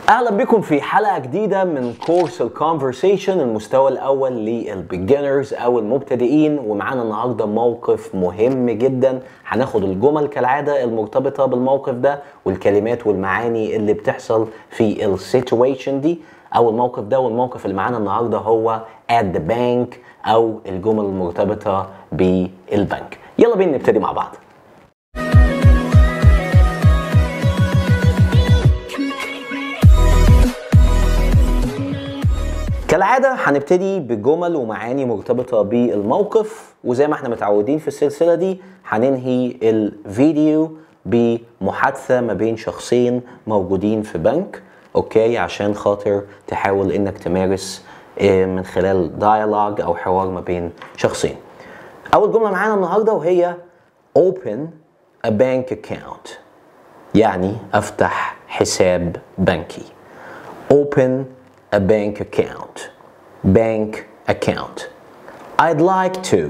اهلا بكم في حلقه جديده من كورس الكونفرسيشن المستوى الاول للبيجنرز او المبتدئين ومعانا النهارده موقف مهم جدا هناخد الجمل كالعاده المرتبطه بالموقف ده والكلمات والمعاني اللي بتحصل في السيتويشن دي او الموقف ده والموقف اللي معانا النهارده هو at the bank او الجمل المرتبطه بالبنك يلا بينا نبتدي مع بعض كالعادة هنبتدي بجمل ومعاني مرتبطة بالموقف وزي ما احنا متعودين في السلسلة دي هننهي الفيديو بمحادثة ما بين شخصين موجودين في بنك اوكي عشان خاطر تحاول انك تمارس آه، من خلال دايالوج او حوار ما بين شخصين اول جملة معانا النهاردة وهي open a bank account يعني افتح حساب بنكي open a bank account bank account I'd like to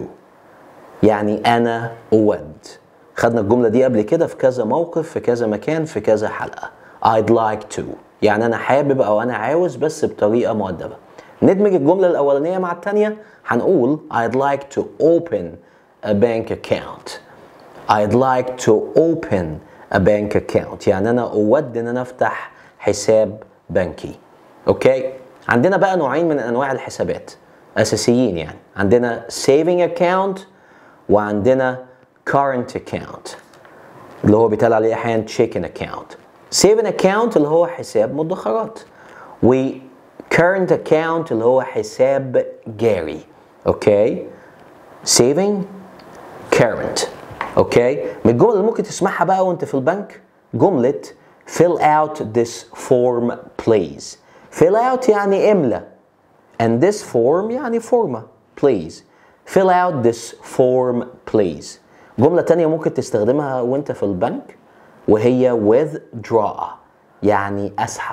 يعني أنا أود خدنا الجملة دي قبل كده في كذا موقف في كذا مكان في كذا حلقة I'd like to يعني أنا حابب أو أنا عاوز بس بطريقة مؤدبة ندمج الجملة الأولانية مع التانية هنقول I'd like to open a bank account I'd like to open a bank account يعني أنا أود إن أنا أفتح حساب بنكي أوكي عندنا بقى نوعين من أنواع الحسابات أساسيين يعني عندنا saving account وعندنا current account اللي هو بيتقال عليه أحيانا checking account saving account اللي هو حساب مدخرات و current account اللي هو حساب جاري أوكي saving current اوكي من الجمل اللي ممكن تسمعها بقى وانت في البنك جملة fill out this form please fill out يعني املى and this form يعني فورمة please fill out this form please جملة تانية ممكن تستخدمها وانت في البنك وهي withdraw يعني اسحب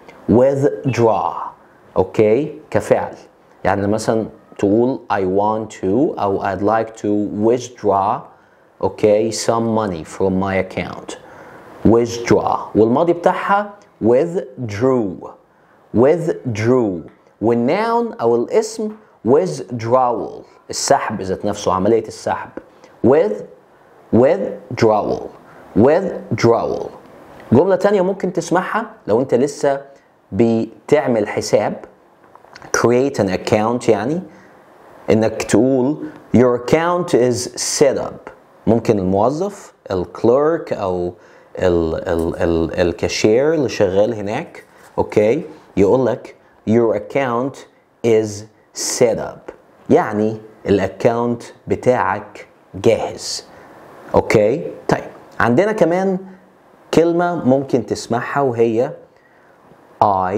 withdraw اوكي كفعل يعني مثلا تقول I want to أو I'd like to withdraw okay some money from my account withdraw والماضي بتاعها withdrew withdrew والnoun أو الاسم withdrawal السحب ذات نفسه عملية السحب with withdrawal withdrawal جملة تانية ممكن تسمعها لو انت لسه بتعمل حساب create an account يعني انك تقول your account is set up ممكن الموظف الكليرك او ال ال ال الكاشير اللي شغال هناك اوكي يقول لك your account is set up يعني الاكونت بتاعك جاهز اوكي طيب عندنا كمان كلمة ممكن تسمعها وهي I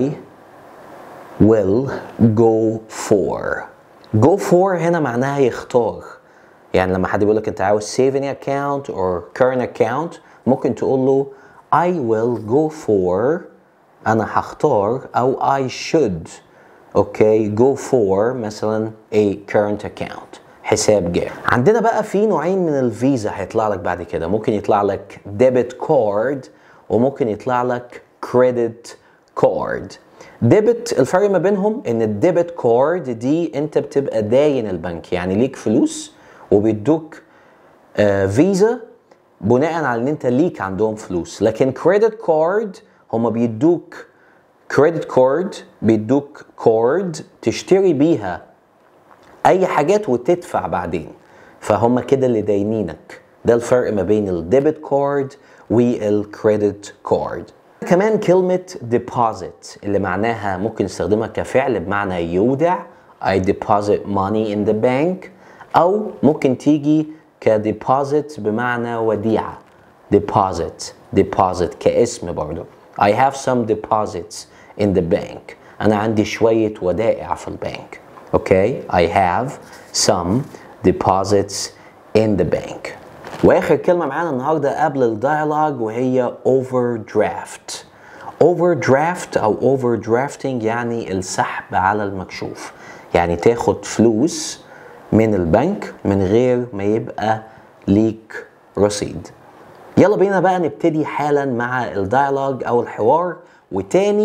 will go for go for هنا معناها يختار يعني لما حد بيقول لك انت عاوز saving account or current account ممكن تقول له I will go for انا هختار او I should اوكي go for مثلا a current account حساب جاري عندنا بقى في نوعين من الفيزا هيطلع لك بعد كده ممكن يطلع لك debit card وممكن يطلع لك credit card ديبت الفرق ما بينهم ان الديبت كارد دي انت بتبقى داين البنك يعني ليك فلوس وبيدوك آه فيزا بناء على ان انت ليك عندهم فلوس لكن كريدت كارد هما بيدوك كريدت كارد بيدوك كارد تشتري بيها اي حاجات وتدفع بعدين فهم كده اللي داينينك ده الفرق ما بين الديبت كارد والكريدت كارد كمان كلمة deposit اللي معناها ممكن نستخدمها كفعل بمعنى يودع I deposit money in the bank أو ممكن تيجي كdeposit بمعنى وديعة deposit deposit كاسم برضو I have some deposits in the bank أنا عندي شوية ودائع في البنك okay I have some deposits in the bank واخر كلمه معانا النهارده قبل الديالوج وهي overdraft overdraft او overdrafting يعني السحب على المكشوف يعني تاخد فلوس من البنك من غير ما يبقى ليك رصيد يلا بينا بقى نبتدي حالا مع الديالوج او الحوار وتاني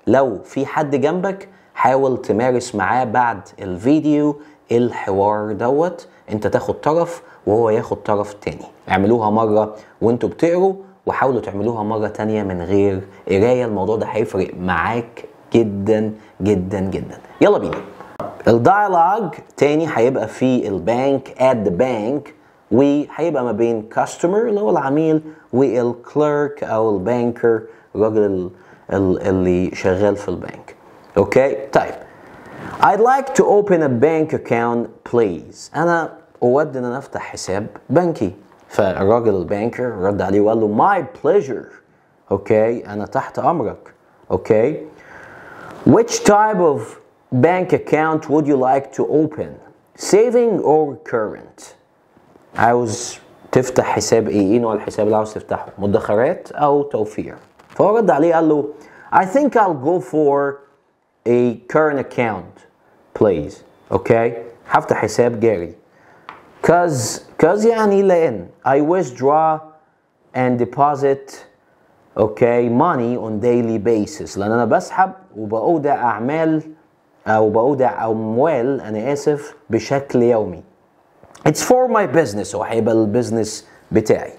لو في حد جنبك حاول تمارس معاه بعد الفيديو الحوار دوت انت تاخد طرف وهو ياخد طرف تاني اعملوها مرة وانتوا بتقروا وحاولوا تعملوها مرة تانية من غير قراية الموضوع ده هيفرق معاك جدا جدا جدا يلا بينا الديالوج تاني هيبقى في البنك at the bank وهيبقى ما بين customer اللي هو العميل والكليرك او البانكر الراجل ال- ال- اللي شغال في البنك اوكي طيب I'd like to open a bank account please انا اود ان انا افتح حساب بنكي فالراجل البانكر رد عليه وقال له my pleasure اوكي انا تحت امرك اوكي Which type of bank account would you like to open? Saving or current? عاوز تفتح حساب ايه؟ ايه نوع الحساب اللي عاوز تفتحه؟ مدخرات او توفير؟ فهو رد عليه قال له I think I'll go for a current account please. اوكي؟ هفتح حساب جاري. Cause cause يعني لان I withdraw and deposit اوكي money on daily basis لان انا بسحب وبودع اعمال او بودع اموال انا اسف بشكل يومي It's for my business هو هيبقى البزنس بتاعي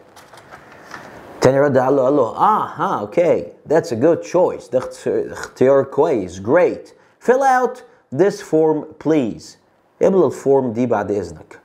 تاني رد قال له قال له اه ها اوكي that's a good choice ده اخت- اختيار كويس great fill out this form please املى الفورم دي بعد اذنك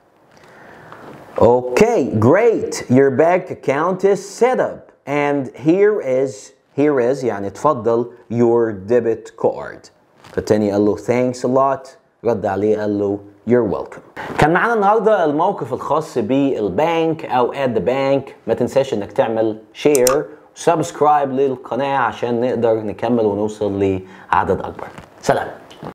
Okay, great. Your bank account is set up. And here is here is يعني اتفضل your debit card. فالتاني قال له thanks a lot. رد عليه قال له you're welcome. كان معانا النهارده الموقف الخاص بالبنك او at the bank. ما تنساش انك تعمل شير وسبسكرايب للقناة عشان نقدر نكمل ونوصل لعدد اكبر. سلام.